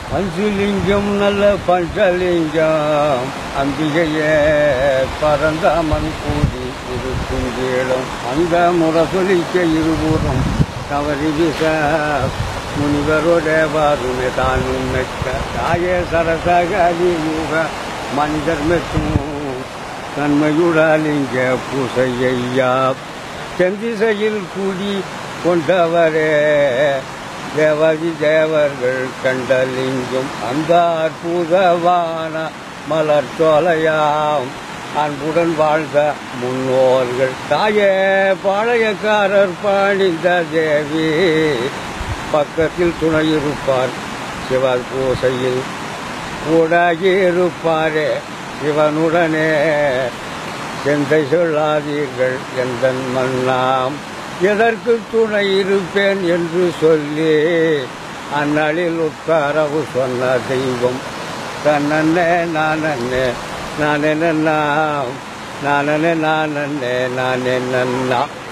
பஞ்சுலிங்கம் நல்ல பஞ்சலிங்கம் அம்பிகையே பரந்தாமன் கூடி இருக்கும் கேளும் அந்த முரசொலிக்க இருபுறம் தவறி விச முனிவரோட வாருமே தானும் மெச்ச தாயே சரசகலி முக மனிதர் மெச்சும் தன்மையுடாலிங்க பூசையா செந்திசையில் கூடி கொண்டவரே தேவாதி தேவர்கள் கண்டலிங்கும் அந்த அற்புதவான மலர் சோலையாம் அன்புடன் வாழ்ந்த முன்னோர்கள் தாயே பாளையக்காரர் பாணிந்த தேவி பக்கத்தில் துணையிருப்பார் சிவர் பூசையில் கூடாகி இருப்பாரே சிவனுடனே செந்தை சொல்லாதீர்கள் எந்த மன்னாம் எதற்கு துணை இருப்பேன் என்று சொல்லி அந்நாளில் உட்காரவு சொன்ன தெய்வம் தன்னே நான் அண்ணே நான் என்ன நான் என்ன நான் அண்ணே நான் என்ன